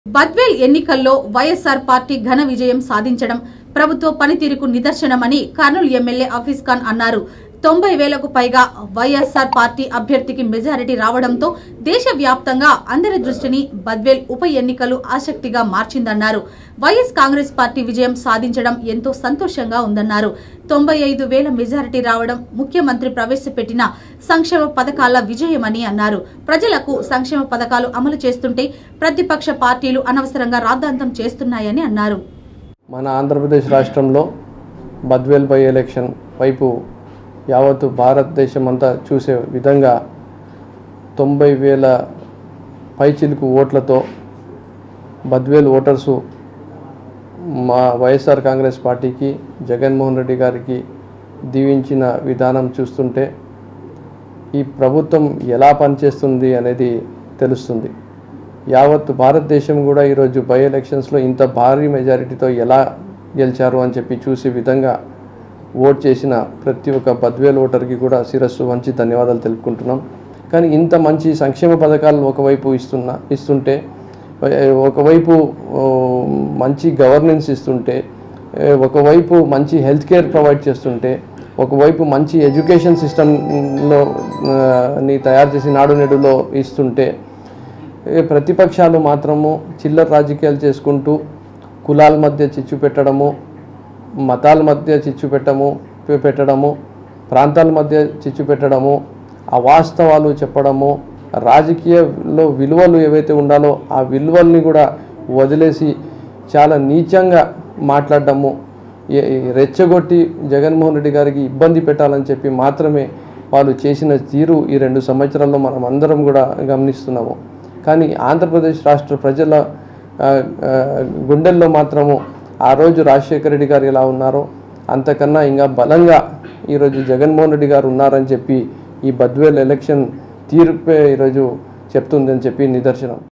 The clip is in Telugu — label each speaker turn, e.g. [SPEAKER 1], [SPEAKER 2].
[SPEAKER 1] బద్వేల్ ఎన్నికల్లో వైఎస్ఆర్ పార్టీ ఘన విజయం సాధించడం ప్రభుత్వ పనితీరుకు నిదర్శనమని కర్నూలు ఎమ్మెల్యే హఫీజ్ ఖాన్ అన్నారు తొంభై వేలకు పైగా వైఎస్ఆర్ పార్టీ అభ్యర్థికి మెజారిటీ రావడంతో దేశవ్యాప్తంగా అందరి దృష్టిని బద్వేల్ ఉప ఎన్నికలు ఆసక్తిగా మార్చిందన్నారు వైఎస్ కాంగ్రెస్ పార్టీ విజయం సాధించడం ఎంతో సంతోషంగా ఉందన్నారు తొంభై ఐదు వేల మెజారిటీ రావడం ముఖ్యమంత్రి ప్రవేశపెట్టిన సంక్షేమ పథకాల విజయమని అన్నారు ప్రజలకు సంక్షేమ పథకాలు అమలు చేస్తుంటే ప్రతిపక్ష పార్టీలు అనవసరంగా రాద్ధాంతం చేస్తున్నాయని అన్నారు
[SPEAKER 2] మన ఆంధ్రప్రదేశ్ రాష్ట్రంలో బద్వేల్ బై ఎలక్షన్ వైపు యావత్తు భారతదేశం అంతా చూసే విధంగా తొంభై వేల పైచిలుకు ఓట్లతో బద్వేల్ ఓటర్సు మా వైఎస్ఆర్ కాంగ్రెస్ పార్టీకి జగన్మోహన్ రెడ్డి గారికి దీవించిన విధానం చూస్తుంటే ఈ ప్రభుత్వం ఎలా పనిచేస్తుంది అనేది తెలుస్తుంది యావత్ భారతదేశం కూడా ఈరోజు బై ఎలక్షన్స్లో ఇంత భారీ మెజారిటీతో ఎలా గెలిచారు అని చెప్పి చూసే విధంగా ఓట్ చేసిన ప్రతి ఒక్క బద్వేల్ ఓటర్కి కూడా శిరస్సు వంచి ధన్యవాదాలు తెలుపుకుంటున్నాం కానీ ఇంత మంచి సంక్షేమ పథకాలు ఒకవైపు ఇస్తున్నా ఇస్తుంటే ఏ, ఒకవైపు ఓ, మంచి గవర్నెన్స్ ఇస్తుంటే ఏ, ఒకవైపు మంచి హెల్త్ కేర్ ప్రొవైడ్ చేస్తుంటే ఒకవైపు మంచి ఎడ్యుకేషన్ సిస్టంలో ని తయారు చేసి నాడు నేడులో ఇస్తుంటే ఏ, ప్రతిపక్షాలు మాత్రము చిల్లర రాజకీయాలు చేసుకుంటూ కులాల మధ్య చిచ్చు పెట్టడము మతాల మధ్య చిచ్చు పెట్టము పె- పెట్టడము ప్రాంతాల మధ్య చిచ్చు పెట్టడము అవాస్తవాలు చెప్పడము రాజకీయంలో విలువలు ఏవైతే ఉండాలో ఆ విలువల్ని కూడా వదిలేసి చాలా నీచంగా మాట్లాడడము ఏ- ఏ రెచ్చగొట్టి జగన్మోహన్ రెడ్డి గారికి ఇబ్బంది పెట్టాలని చెప్పి మాత్రమే వాళ్ళు చేసిన తీరు ఈ రెండు సంవత్సరాల్లో మనం అందరం కూడా గమనిస్తున్నాము కానీ ఆంధ్రప్రదేశ్ రాష్ట్ర ప్రజల ఆ, ఆ, గుండెల్లో మాత్రము ఆ రోజు రాజశేఖర రెడ్డి గారు ఎలా ఉన్నారో అంతకన్నా ఇంకా బలంగా ఈరోజు జగన్మోహన్ రెడ్డి గారు ఉన్నారని చెప్పి ఈ బద్వేల్ ఎలక్షన్ తీర్పే ఈరోజు చెప్తుందని చెప్పి నిదర్శనం